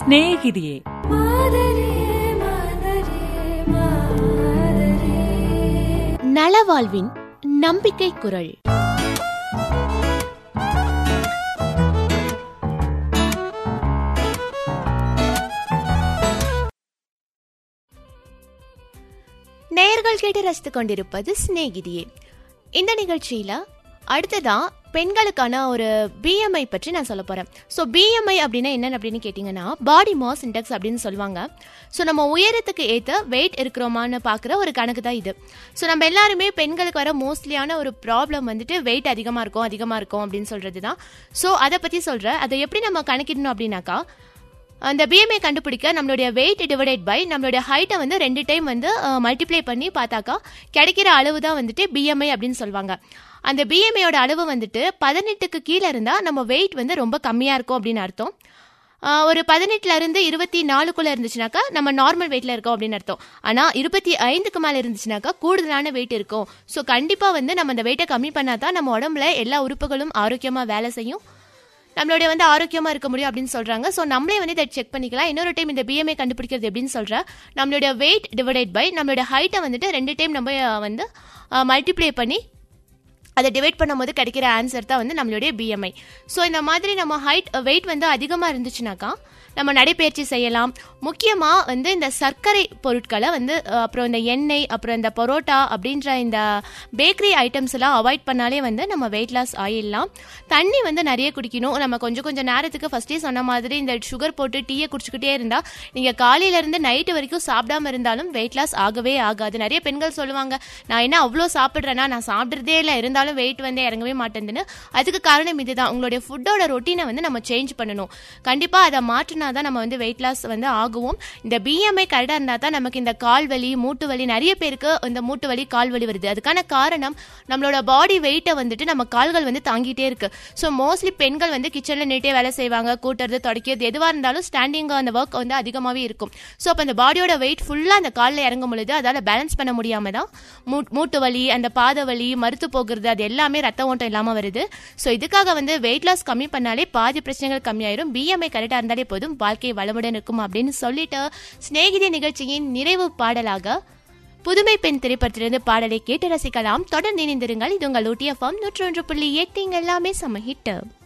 சிநேகிதியே நலவாழ்வின் நம்பிக்கை குரல் நேயர்கள் கேட்டு ரசித்துக் கொண்டிருப்பது சிநேகிதியே இந்த நிகழ்ச்சியில அடுத்ததா பெண்களுக்கான ஒரு பிஎம்ஐ பற்றி நான் சொல்ல போறேன் ஸோ பிஎம்ஐ அப்படின்னா என்னன்னு அப்படின்னு கேட்டிங்கன்னா பாடி மாஸ் இண்டெக்ஸ் அப்படின்னு சொல்லுவாங்க ஸோ நம்ம உயரத்துக்கு ஏற்ற வெயிட் இருக்கிறோமான்னு பார்க்குற ஒரு கணக்கு தான் இது ஸோ நம்ம எல்லாருமே பெண்களுக்கு வர மோஸ்ட்லியான ஒரு ப்ராப்ளம் வந்துட்டு வெயிட் அதிகமாக இருக்கும் அதிகமாக இருக்கும் அப்படின்னு சொல்கிறது தான் ஸோ அதை பற்றி சொல்கிறேன் அதை எப்படி நம்ம கணக்கிடணும் அப்படின்னாக்கா அந்த பிஎம்ஐ கண்டுபிடிக்க நம்மளுடைய வெயிட் டிவைடட் பை நம்மளுடைய ஹைட்டை வந்து ரெண்டு டைம் வந்து மல்டிப்ளை பண்ணி பார்த்தாக்கா கிடைக்கிற அளவு தான் வந்துட்டு பிஎம்ஐ அப்படின்னு சொல்லுவாங்க அந்த பிஎம்ஐயோட அளவு வந்துட்டு பதினெட்டுக்கு கீழே இருந்தால் நம்ம வெயிட் வந்து ரொம்ப கம்மியாக இருக்கும் அப்படின்னு அர்த்தம் ஆஹ் ஒரு பதினெட்டுல இருந்து இருபத்தி நாலுக்குள்ள இருந்துச்சுனாக்கா நம்ம நார்மல் வெயிட்ல இருக்கோம் அப்படின்னு அர்த்தம் ஆனா இருபத்தி ஐந்துக்கு மேல இருந்துச்சுனாக்கா கூடுதலான வெயிட் இருக்கும் ஸோ கண்டிப்பா வந்து நம்ம அந்த வெயிட்டை கம்மி பண்ணாதான் நம்ம உடம்புல எல்லா உறுப்புகளும் ஆரோக்கியமா வேலை செய்யும் நம்மளுடைய வந்து ஆரோக்கியமா இருக்க முடியும் அப்படின்னு சொல்றாங்க ஸோ நம்மளே வந்து இதை செக் பண்ணிக்கலாம் இன்னொரு டைம் இந்த பிஎம்ஐ கண்டுபிடிக்கிறது எப்படின்னு சொல்றேன் நம்மளுடைய வெயிட் டிவைடட் பை நம்மளுடைய ஹைட்டை வந்துட்டு ரெண்டு டைம் நம்ம அஹ், வந்து மல்டிப்ளை பண்ணி அதை டிவைட் பண்ணும்போது கிடைக்கிற ஆன்சர் தான் வந்து நம்மளுடைய பிஎம்ஐ ஸோ இந்த மாதிரி நம்ம ஹைட் வெயிட் வந்து அதிகமாக இருந்துச்சுனாக்கா நம்ம நடைப்பயிற்சி செய்யலாம் முக்கியமாக வந்து இந்த சர்க்கரை பொருட்களை வந்து அஹ், அப்புறம் இந்த எண்ணெய் அப்புறம் இந்த பரோட்டா அப்படின்ற இந்த பேக்கரி ஐட்டம்ஸ் எல்லாம் அவாய்ட் பண்ணாலே வந்து நம்ம வெயிட் லாஸ் ஆயிடலாம் தண்ணி வந்து நிறைய குடிக்கணும் நம்ம கொஞ்சம் கொஞ்சம் நேரத்துக்கு ஃபஸ்ட்டே சொன்ன மாதிரி இந்த சுகர் போட்டு டீயை குடிச்சுக்கிட்டே இருந்தால் நீங்கள் காலையிலேருந்து நைட்டு வரைக்கும் சாப்பிடாம இருந்தாலும் வெயிட் லாஸ் ஆகவே ஆகாது நிறைய பெண்கள் சொல்லுவாங்க நான் என்ன அவ்வளோ சாப்பிட்றேன்னா நான் சாப்பிட்றதே இல்லை இருந்தாலும் வெயிட் வந்து இறங்கவே மாட்டேங்குதுன்னு அதுக்கு காரணம் இதுதான் உங்களுடைய ஃபுட்டோட ரொட்டீனை வந்து நம்ம சேஞ்ச் பண்ணணும் கண்டிப்பாக அதை மாற்றினா தான் நம்ம வந்து வெயிட் லாஸ் வந்து ஆகுவோம் இந்த பிஎம்ஐ கரெக்டாக இருந்தால் தான் நமக்கு இந்த கால் வலி மூட்டு வலி நிறைய பேருக்கு இந்த மூட்டு வலி கால் வலி வருது அதுக்கான காரணம் நம்மளோட பாடி வெயிட்டை வந்துட்டு நம்ம கால்கள் வந்து தாங்கிட்டே இருக்கு ஸோ மோஸ்ட்லி பெண்கள் வந்து கிச்சனில் நீட்டே வேலை செய்வாங்க கூட்டுறது துடைக்கிறது எதுவாக இருந்தாலும் ஸ்டாண்டிங் அந்த ஒர்க் வந்து அதிகமாகவே இருக்கும் ஸோ அப்போ அந்த பாடியோட வெயிட் ஃபுல்லாக அந்த காலில் இறங்கும் பொழுது அதால் பேலன்ஸ் பண்ண முடியாம தான் மூ- மூட்டு வலி அந்த பாத வலி மறுத்து போகிறது அது எல்லாமே ரத்த ஓட்டம் இல்லாமல் வருது ஸோ இதுக்காக வந்து வெயிட் லாஸ் கம்மி பண்ணாலே பாதி பிரச்சனைகள் கம்மியாயிரும் பிஎம்ஐ கரெக்டாக இருந்தாலே போதும் வாழ்க்கை வளமுடன் இருக்கும் அப்படின்னு சொல்லிட்டு சிநேகிதி நிகழ்ச்சியின் நிறைவு பாடலாக புதுமை பெண் திரைப்படத்திலிருந்து பாடலை கேட்டு ரசிக்கலாம் தொடர்ந்து இணைந்திருங்கள் இது உங்கள் ஊட்டிய ஃபார்ம் நூற்றி ஒன்று புள்ளி எட்டு இங்க எல்லாமே சம ஹிட்டு